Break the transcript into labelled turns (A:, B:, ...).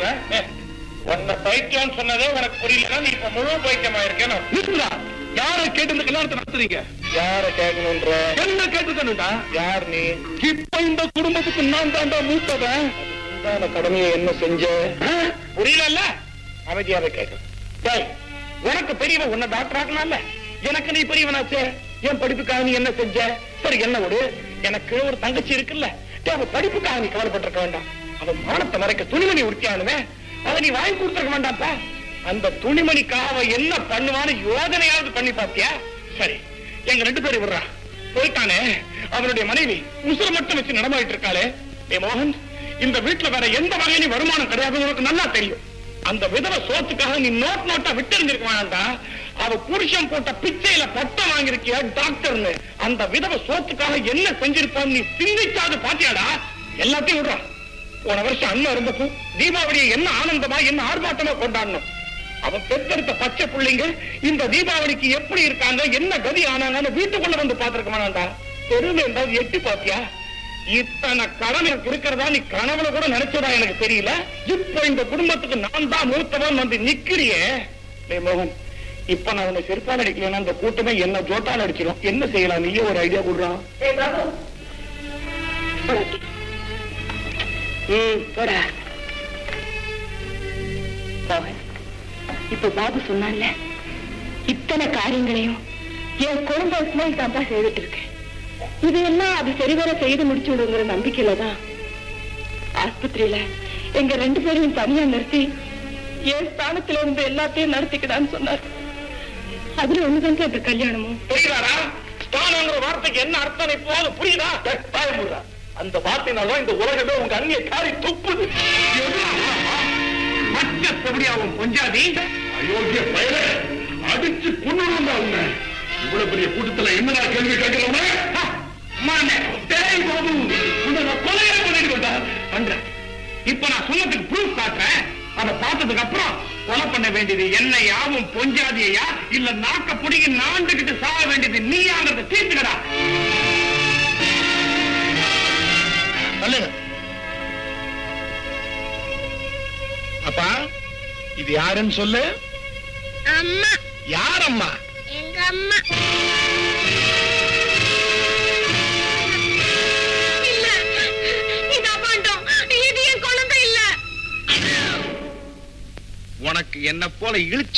A: சொல்றேன் உன்னை பைத்தியம் சொன்னதே உனக்கு புரியலன்னா நீ இப்ப முழு பைத்தியமா இருக்கணும்
B: நிறுத்துடா யாரை கேட்டு இந்த கல்யாணத்தை நடத்துறீங்க
A: யார கேட்கணுன்ற
B: என்ன கேட்டுக்கணும்டா
A: யார் நீ
B: இப்ப இந்த குடும்பத்துக்கு நான் தாண்டா மூத்தவன்
A: உண்டான கடமையை என்ன செஞ்ச புரியல அமைதியாவே கேட்க டேய், உனக்கு பெரியவன் உன்னை டாக்டர் ஆக்கலாம்ல எனக்கு நீ பெரியவனாச்சே என் படிப்புக்காக நீ என்ன செஞ்ச சரி என்ன விடு எனக்கு ஒரு தங்கச்சி இருக்குல்ல டேய், அவ படிப்புக்காக நீ கவலைப்பட்டிருக்க வேண்டாம் அவன் மானத்தை மறைக்க துணிமணி உடுத்தியானுமே அதை நீ வாங்கி கொடுத்துருக்க வேண்டாம்ப்பா அந்த துணிமணிக்காக அவ என்ன பண்ணுவான்னு யோசனையாவது பண்ணி பாத்தியா சரி எங்க ரெண்டு பேரும் விடுறா போயிட்டானே அவனுடைய மனைவி உசுர மட்டும் வச்சு நடமாயிட்டு இருக்காளே ஏ மோகன் இந்த வீட்டுல வேற எந்த வகையிலும் வருமானம் கிடையாது உனக்கு நல்லா தெரியும் அந்த விதவை சோத்துக்காக நீ நோட் நோட்டா விட்டு வேண்டாம்டா அவ புருஷன் போட்ட பிச்சையில பட்டம் வாங்கிருக்கிய டாக்டர்னு அந்த விதவை சோத்துக்காக என்ன செஞ்சிருப்பான்னு நீ சிந்திச்சாது பாத்தியாடா எல்லாத்தையும் விடுறா போன வருஷம் அண்ணன் இருந்தப்போ தீபாவளியை என்ன ஆனந்தமா என்ன ஆர்ப்பாட்டமா கொண்டாடணும் அவன் பெத்தெடுத்த பச்சை பிள்ளைங்க இந்த தீபாவளிக்கு எப்படி இருக்காங்க என்ன கதி ஆனாங்கன்னு வீட்டுக்குள்ள வந்து பாத்துருக்க வேணாண்டா தெருவில் இருந்தாவது எட்டி பாத்தியா இத்தனை கடன் எனக்கு இருக்கிறதா நீ கனவுல கூட நினைச்சதா எனக்கு தெரியல இப்போ இந்த குடும்பத்துக்கு நான் தான் மூத்தவன் வந்து நிக்கிறியே டேய் மோகன் இப்ப நான் உன்னை செருப்பால் அடிக்கலன்னா இந்த கூட்டமே என்ன ஜோட்டால் அடிச்சிடும் என்ன செய்யலாம் நீயே ஒரு ஐடியா கொடுறான்
C: ம் போடா மோகன் இப்ப பாபு சொன்னான்ல இத்தனை காரியங்களையும் என் குடும்பத்துல தான்ப்பா செய்துட்டு இருக்கேன் இதையெல்லாம் அது சரிவர செய்து முடிச்சு விடுங்கிற நம்பிக்கையில தான் ஆஸ்பத்திரியில எங்க ரெண்டு பேரையும் தனியா நிறுத்தி என் ஸ்தானத்துல இருந்து எல்லாத்தையும் நடத்திக்கடான்னு சொன்னார் அதுல ஒண்ணுதாங்க அந்த கல்யாணமும்
A: புரியுதாடா ஸ்தானங்கிற வார்த்தைக்கு என்ன அர்த்தம் இப்போது புரியுதா பயமுடா அந்த வார்த்தையினால இந்த உலகமே உங்க அண்ணிய காரி துப்புது மச்ச செவடியாவும் பொஞ்சாதி
B: அயோக்கிய பயல அடிச்சு கொண்டு உன்னை இவ்வளவு பெரிய கூட்டத்துல என்னடா கேள்வி கேட்கிறவன
A: கொலையா பண்ணிட்டு பண்றேன் இப்ப நான் சொன்னதுக்கு ப்ரூஃப் காட்டுறேன் அதை பார்த்ததுக்கு அப்புறம் கொலை பண்ண வேண்டியது என்னையாவும் பொஞ்சாதியா இல்ல நாக்க புடிங்கி நாண்டுகிட்டு சாக வேண்டியது நீயாங்கிறத தீர்த்துக்கடா சொல்லுங்க அப்பா இது யாருன்னு சொல்லு
D: அம்மா
A: யார் அம்மா
D: எங்க அம்மா இல்ல இது அபாண்டம் இது என் குழந்தை இல்ல
A: உனக்கு என்ன போல இழுச்ச